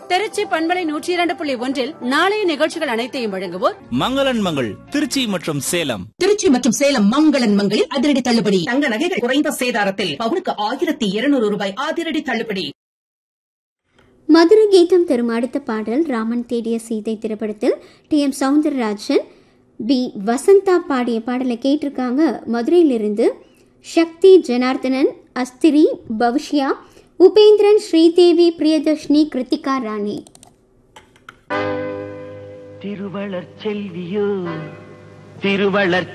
திருச்சி பண்பலை நூற்றி இரண்டு புள்ளி ஒன்றில் நாளைய நிகழ்ச்சிகள் அனைத்தையும் வழங்குவோர் மங்களன் மங்கள் திருச்சி மற்றும் சேலம் திருச்சி மற்றும் சேலம் மங்களன் மங்களில் அதிரடி தள்ளுபடி தங்க நகைகள் குறைந்த சேதாரத்தில் பவுனுக்கு ஆயிரத்தி இருநூறு ரூபாய் அதிரடி தள்ளுபடி மதுர கீதம் தரும் அடுத்த பாடல் ராமன் தேடிய சீதை திரைப்படத்தில் T M Soundararajan P Vasantha பாடிய பாடலை கேட்டிருக்காங்க மதுரையிலிருந்து சக்தி ஜனார்தனன் அஸ்திரி பவிஷ்யா உபேந்திரன் ஸ்ரீதேவி பிரியதர்ஷினி கிருத்திகா ராணி திருவளர் செல்வியோ திருவளர்